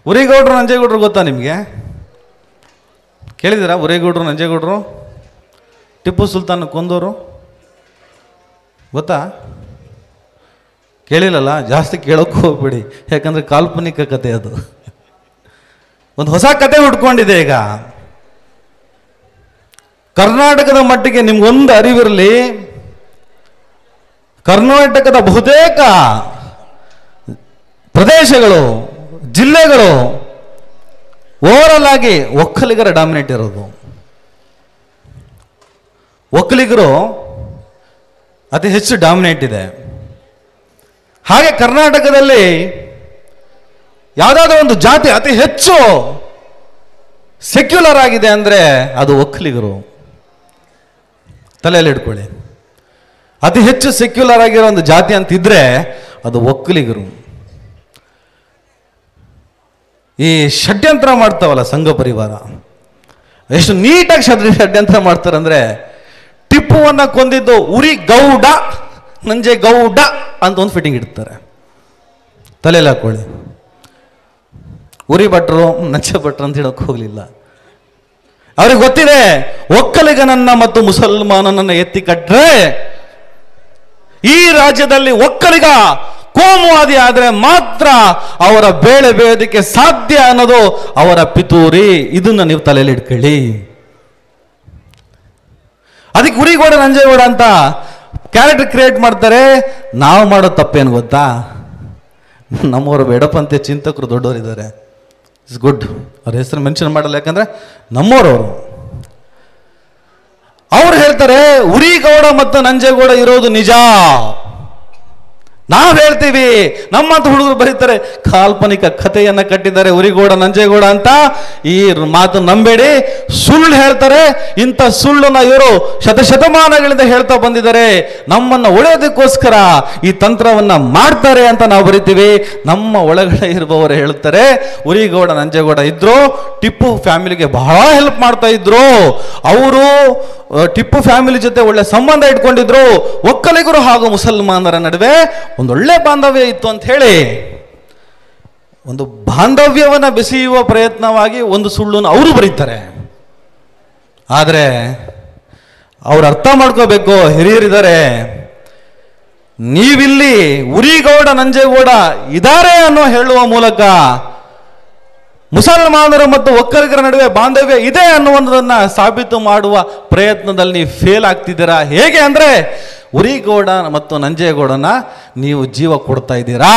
ಉರಿಗೌಡ್ರು ನಂಜೇಗೌಡರು ಗೊತ್ತಾ ನಿಮಗೆ ಕೇಳಿದ್ದೀರಾ ಉರೇಗೌಡರು ನಂಜೇಗೌಡರು ಟಿಪ್ಪು ಸುಲ್ತಾನ್ ಕೊಂದವರು ಗೊತ್ತಾ ಕೇಳಿಲ್ಲಲ್ಲ ಜಾಸ್ತಿ ಕೇಳೋಕ್ಕೂ ಹೋಗ್ಬೇಡಿ ಯಾಕಂದರೆ ಕಾಲ್ಪನಿಕ ಕತೆ ಅದು ಒಂದು ಹೊಸ ಕತೆ ಹುಡ್ಕೊಂಡಿದೆ ಈಗ ಕರ್ನಾಟಕದ ಮಟ್ಟಿಗೆ ನಿಮ್ಗೊಂದು ಅರಿವಿರಲಿ ಕರ್ನಾಟಕದ ಬಹುತೇಕ ಪ್ರದೇಶಗಳು ಜಿಲ್ಲೆಗಳು ಓವರಲ್ ಆಗಿ ಒಕ್ಕಲಿಗರ ಡಾಮಿನೇಟ್ ಇರೋದು ಒಕ್ಕಲಿಗರು ಅತಿ ಹೆಚ್ಚು ಡಾಮಿನೇಟ್ ಇದೆ ಹಾಗೆ ಕರ್ನಾಟಕದಲ್ಲಿ ಯಾವುದಾದ್ರೂ ಒಂದು ಜಾತಿ ಅತಿ ಹೆಚ್ಚು ಸೆಕ್ಯುಲರ್ ಆಗಿದೆ ಅಂದರೆ ಅದು ಒಕ್ಕಲಿಗರು ತಲೆಯಲ್ಲಿ ಇಟ್ಕೊಳ್ಳಿ ಅತಿ ಹೆಚ್ಚು ಸೆಕ್ಯುಲರ್ ಆಗಿರೋ ಒಂದು ಜಾತಿ ಅಂತಿದ್ರೆ ಅದು ಒಕ್ಕಲಿಗರು ಈ ಷಡ್ಯಂತ್ರ ಮಾಡ್ತಾವಲ್ಲ ಸಂಘ ಪರಿವಾರ ಎಷ್ಟು ನೀಟಾಗಿ ಷಡ್ ಷಡ್ಯಂತ್ರ ಮಾಡ್ತಾರೆ ಅಂದರೆ ಟಿಪ್ಪುವನ್ನ ಕೊಂದಿದ್ದು ಉರಿ ಗೌಡ ನಂಜೆ ಗೌಡ ಅಂತ ಒಂದು ಫಿಟ್ಟಿಂಗ್ ಇಡ್ತಾರೆ ತಲೆಯಲ್ಲಿ ಹಾಕೊಳ್ಳಿ ಉರಿ ಭಟ್ರು ನಂಚೆ ಭಟ್ರು ಅಂತ ಹೇಳೋಕೆ ಹೋಗಲಿಲ್ಲ ಅವ್ರಿಗೆ ಗೊತ್ತಿದೆ ಒಕ್ಕಲಿಗನನ್ನ ಮತ್ತು ಮುಸಲ್ಮಾನನನ್ನ ಎತ್ತಿ ಕಟ್ರೆ ಈ ರಾಜ್ಯದಲ್ಲಿ ಒಕ್ಕಲಿಗ ಕೋಮುವಾದಿ ಆದರೆ ಮಾತ್ರ ಅವರ ಬೇಳೆ ಬೇಯೋದಕ್ಕೆ ಸಾಧ್ಯ ಅನ್ನೋದು ಅವರ ಪಿತೂರಿ ಇದನ್ನ ನೀವು ತಲೆಯಲ್ಲಿ ಇಟ್ಕೊಳ್ಳಿ ಅದಕ್ಕೆ ಉರಿಗೌಡ ನಂಜೇಗೌಡ ಅಂತ ಕ್ಯಾರೆಕ್ಟರ್ ಕ್ರಿಯೇಟ್ ಮಾಡ್ತಾರೆ ನಾವು ಮಾಡೋ ತಪ್ಪೇನು ಗೊತ್ತಾ ನಮ್ಮವರು ಬೇಡಪ್ಪಂತೆ ಚಿಂತಕರು ದೊಡ್ಡವರಿದ್ದಾರೆ ಇಟ್ಸ್ ಗುಡ್ ಅವ್ರ ಹೆಸರು ಮೆನ್ಷನ್ ಮಾಡಲ್ಲ ಯಾಕಂದ್ರೆ ನಮ್ಮೋರವರು ಅವ್ರು ಹೇಳ್ತಾರೆ ಉರಿಗೌಡ ಮತ್ತು ನಂಜೇಗೌಡ ಇರೋದು ನಿಜ ನಾವು ಹೇಳ್ತೀವಿ ನಮ್ಮಂತ ಹುಡುಗರು ಬರೀತಾರೆ ಕಾಲ್ಪನಿಕ ಕಥೆಯನ್ನ ಕಟ್ಟಿದ್ದಾರೆ ಉರಿಗೌಡ ನಂಜೇಗೌಡ ಅಂತ ಈ ಮಾತು ನಂಬೇಡಿ ಸುಳ್ಳು ಹೇಳ್ತಾರೆ ಇಂಥ ಸುಳ್ಳನ್ನ ಇವರು ಶತಶತಮಾನಗಳಿಂದ ಹೇಳ್ತಾ ಬಂದಿದ್ದಾರೆ ನಮ್ಮನ್ನ ಒಳ್ಳೆಯೋದಕ್ಕೋಸ್ಕರ ಈ ತಂತ್ರವನ್ನ ಮಾಡ್ತಾರೆ ಅಂತ ನಾವು ಬರಿತೀವಿ ನಮ್ಮ ಒಳಗಡೆ ಇರುವವರು ಹೇಳ್ತಾರೆ ಉರಿಗೌಡ ನಂಜೇಗೌಡ ಇದ್ರು ಟಿಪ್ಪು ಫ್ಯಾಮಿಲಿಗೆ ಬಹಳ ಹೆಲ್ಪ್ ಮಾಡ್ತಾ ಇದ್ರು ಅವರು ಅಹ್, ಟಿಪ್ಪು ಫ್ಯಾಮಿಲಿ ಜೊತೆ ಒಳ್ಳೆ ಸಂಬಂಧ ಇಟ್ಕೊಂಡಿದ್ರು ಒಕ್ಕಲಿಗರು ಹಾಗೂ ಮುಸಲ್ಮಾನರ ನಡುವೆ ಒಂದೊಳ್ಳೆ ಬಾಂಧವ್ಯ ಇತ್ತು ಅಂತ ಹೇಳಿ ಒಂದು ಬಾಂಧವ್ಯವನ್ನ ಬೆಸೆಯುವ ಪ್ರಯತ್ನವಾಗಿ ಒಂದು ಸುಳ್ಳನ್ನು ಅವರು ಬರೀತಾರೆ ಆದರೆ ಅವ್ರು ಅರ್ಥ ಮಾಡ್ಕೋಬೇಕು ಹಿರಿಯರಿದ್ದಾರೆ ನೀವಿಲ್ಲಿ ಉರಿಗೌಡ ನಂಜೇಗೌಡ ಇದ್ದಾರೆ ಅನ್ನೋ ಹೇಳುವ ಮೂಲಕ ಮುಸಲ್ಮಾನರು ಮತ್ತು ಒಕ್ಕಲಿಗರ ನಡುವೆ ಬಾಂಧವ್ಯ ಇದೆ ಅನ್ನುವುದನ್ನ ಸಾಬೀತು ಮಾಡುವ ಪ್ರಯತ್ನದಲ್ಲಿ ನೀವು ಫೇಲ್ ಆಗ್ತಿದ್ದೀರಾ ಹೇಗೆ ಅಂದ್ರೆ ಉರಿಗೌಡ ಮತ್ತು ನಂಜೇಗೌಡನ ನೀವು ಜೀವ ಕೊಡ್ತಾ ಇದ್ದೀರಾ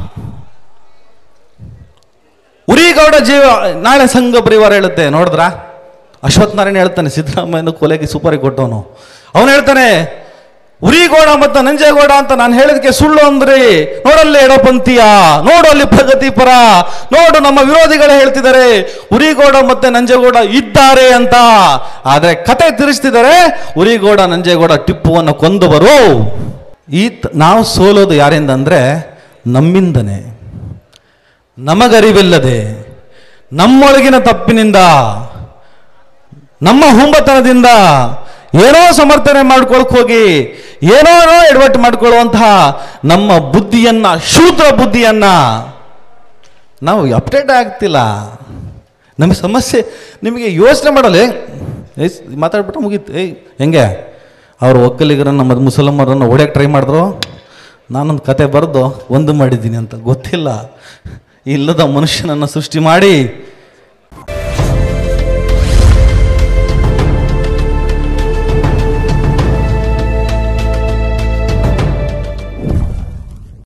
ಉರಿಗೌಡ ಜೀವ ನಾಳೆ ಸಂಘ ಪರಿವಾರ ಹೇಳುತ್ತೆ ನೋಡಿದ್ರಾ ಅಶ್ವಥ್ ನಾರಾಯಣ ಹೇಳ್ತಾನೆ ಸಿದ್ದರಾಮಯ್ಯನ ಕೊಲೆಗೆ ಸೂಪರಿಗೆ ಕೊಟ್ಟವನು ಅವನು ಹೇಳ್ತಾನೆ ಉರಿಗೌಡ ಮತ್ತು ನಂಜೇಗೌಡ ಅಂತ ನಾನು ಹೇಳಿದಕ್ಕೆ ಸುಳ್ಳು ಅಂದ್ರಿ ನೋಡಲ್ಲಿ ಎಡಪಂಥೀಯ ನೋಡು ಅಲ್ಲಿ ಪ್ರಗತಿಪರ ನೋಡು ನಮ್ಮ ವಿರೋಧಿಗಳೇ ಹೇಳ್ತಿದ್ದಾರೆ ಉರಿಗೌಡ ಮತ್ತೆ ನಂಜೇಗೌಡ ಇದ್ದಾರೆ ಅಂತ ಆದ್ರೆ ಕತೆ ತಿರುಗಿಸ್ತಿದ್ದಾರೆ ಉರಿಗೌಡ ನಂಜೇಗೌಡ ಟಿಪ್ಪುವನ್ನು ಕೊಂದವರು ಈ ತ- ನಾವು ಸೋಲೋದು ಯಾರಿಂದ ಅಂದ್ರೆ ನಮ್ಮಿಂದನೇ ನಮಗರಿವಿಲ್ಲದೆ ನಮ್ಮೊಳಗಿನ ತಪ್ಪಿನಿಂದ ನಮ್ಮ ಹುಂಬತನದಿಂದ ಏನೋ ಸಮರ್ಥನೆ ಮಾಡ್ಕೊಳಕ್ ಹೋಗಿ ಏನೋ ಎಡವಟ್ಟು ಮಾಡ್ಕೊಳ್ಳುವಂತಹ ನಮ್ಮ ಬುದ್ಧಿಯನ್ನ ಶೂದ್ರ ಬುದ್ಧಿಯನ್ನ ನಾವು ಅಪ್ಡೇಟ್ ಆಗ್ತಿಲ್ಲ ನಮಗೆ ಸಮಸ್ಯೆ ನಿಮಗೆ ಯೋಚನೆ ಮಾಡಲ್ಲ ಏಯ್ ಮಾತಾಡ್ಬಿಟ್ಟು ಮುಗೀತು ಏಯ್ ಹೆಂಗೆ ಅವರು ಒಕ್ಕಲಿಗರನ್ನು ಮತ್ತು ಮುಸಲ್ಮಾನರನ್ನು ಹೊಡ್ಯಕ್ಕೆ ಟ್ರೈ ಮಾಡಿದ್ರು ನಾನೊಂದು ಕತೆ ಬರೆದು ಒಂದು ಮಾಡಿದ್ದೀನಿ ಅಂತ ಗೊತ್ತಿಲ್ಲ ಇಲ್ಲದ ಮನುಷ್ಯನನ್ನು ಸೃಷ್ಟಿ ಮಾಡಿ